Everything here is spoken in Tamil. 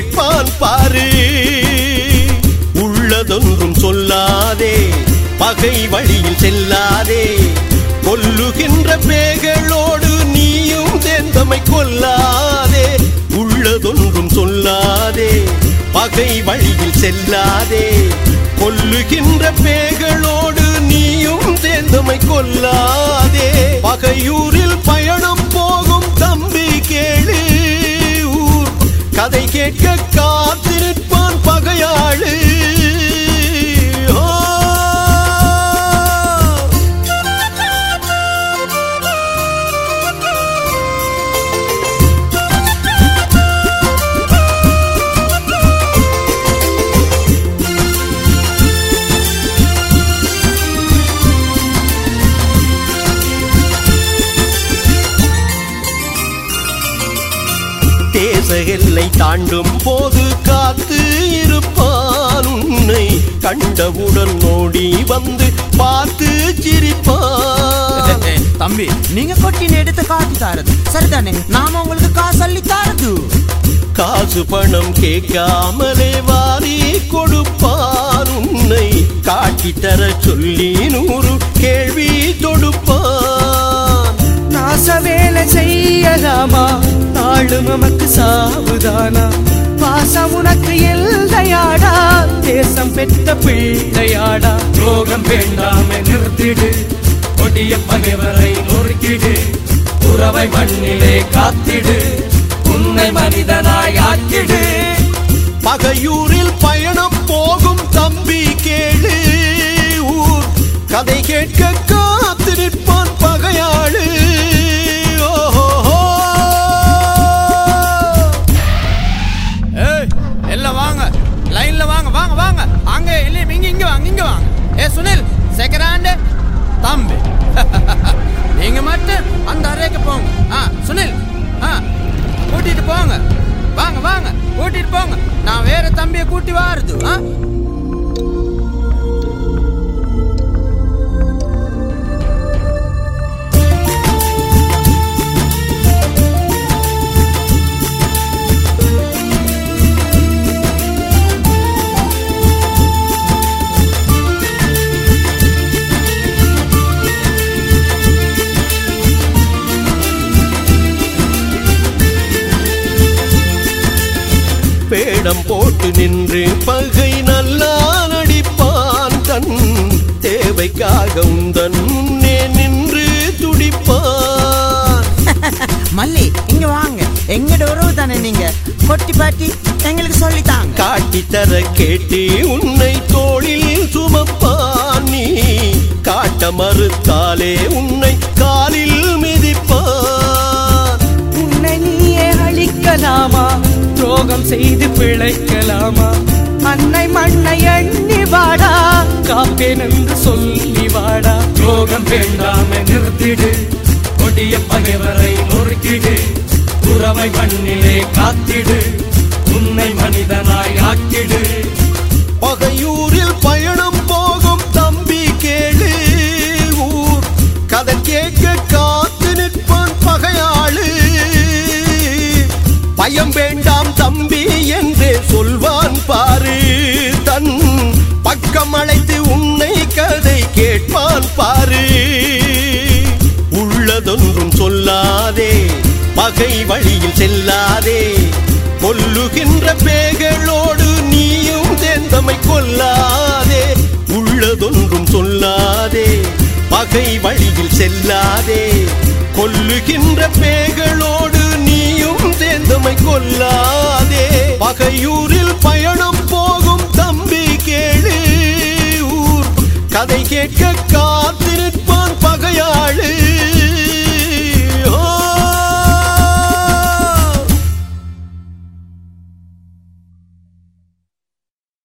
கேட்பான் பாரு உள்ளதொன்றும் சொல்லாதே பகை வழியில் செல்லாதே கொல்லுகின்ற பேகளோடு நீயும் சேர்ந்தமை கொல்லாதே உள்ளதொன்றும் சொல்லாதே பகை வழியில் செல்லாதே கொல்லுகின்ற பேகளோடு நீயும் சேர்ந்தமை கொல்லாதே பகையூரில் பயணம் போகும் தம்பி கேளு ஊர் கதை கேட்க காத்து நிற்பான் பகையாளு ஓ! தேச எல்லை தாண்டும் போது காத்து இருப்பான் உன்னை கண்டவுடன் ஓடி வந்து பார்த்து சிரிப்பான் தம்பி நீங்க கொட்டின எடுத்து காட்டி தாரது சரிதானே நாம உங்களுக்கு காசு அள்ளி தாரது காசு பணம் கேட்காமலே வாரி கொடுப்பான் உன்னை காட்டி தர சொல்லி நூறு கேள்வி தொடுப்பான் நாச வேலை செய்யலாமா நாடு நமக்கு சாவுதானா பாசம் உனக்கு எல்லையாடா தேசம் பெற்ற பிள்ளையாடா துரோகம் வேண்டாமே நிறுத்திடு கொடிய பகைவரை நொறுக்கிடு உறவை மண்ணிலே காத்திடு உன்னை மனிதனாய் ஆக்கிடு பகையூரில் பயணம் போகும் தம்பி கேளு ஊர் கதை கேட்க காத்து நிற்பான் பகையாளு ஓஹோஹோ. ஏய் எல்லாம் வாங்க லைன்ல வாங்க வாங்க வாங்க அங்க இல்லையும் இங்க இங்க வாங்க இங்க வாங்க ஏ சுனில் செகராண்டு தம்பி நீங்க மட்டும் அந்த அறைக்கு போங்க ஆ சுனில் ஆ கூட்டிட்டு போங்க வாங்க வாங்க கூட்டிட்டு போங்க நான் வேற தம்பியை கூட்டி வாருது ஆ பேடம் போட்டு நின்று பகை நல்லா நடிப்பான் தன் தேவைக்காக உந்தன் முன்னே நின்று துடிப்பான் மல்லி இங்க வாங்க எங்கட உறவு தானே நீங்க கொட்டி பாட்டி எங்களுக்கு சொல்லித்தாங்க காட்டி தர கேட்டு உன்னை தோளில் சுமப்பான் நீ காட்ட மறுத்தாலே உன்னை காலில் மிதிப்பான் உன்னை நீயே அழிக்கலாமா துரோகம் செய்து பிழைக்கலாமா அன்னை மண்ணை எண்ணி வாடா காப்பேன் என்று சொல்லி வாடா துரோகம் வேண்டாமே நிறுத்திடு கொடிய பகைவரை நொறுக்கிடு உறவை மண்ணிலே காத்திடு உன்னை மனிதனாய் ஆக்கிடு பகையூரில் பயணம் போகும் தம்பி கேளு ஊர் கதை கேட்க காத்து நிற்பான் பகையாளு பயம் வேண்டாம் தம்பி என்றே சொல்வான் பாரு தன் பக்கம் அழைத்து உன்னை கதை கேட்பான் பாரு உள்ளதொன்றும் சொல்லாதே பகை வழியில் செல்லாதே கொல்லுகின்ற பேகளோடு நீயும் சேர்ந்தமை கொல்லாதே உள்ளதொன்றும் சொல்லாதே பகை வழியில் செல்லாதே கொல்லுகின்ற பேகளோடு நீயும் சேர்ந்தமை கொல்லாதே பகையூரில்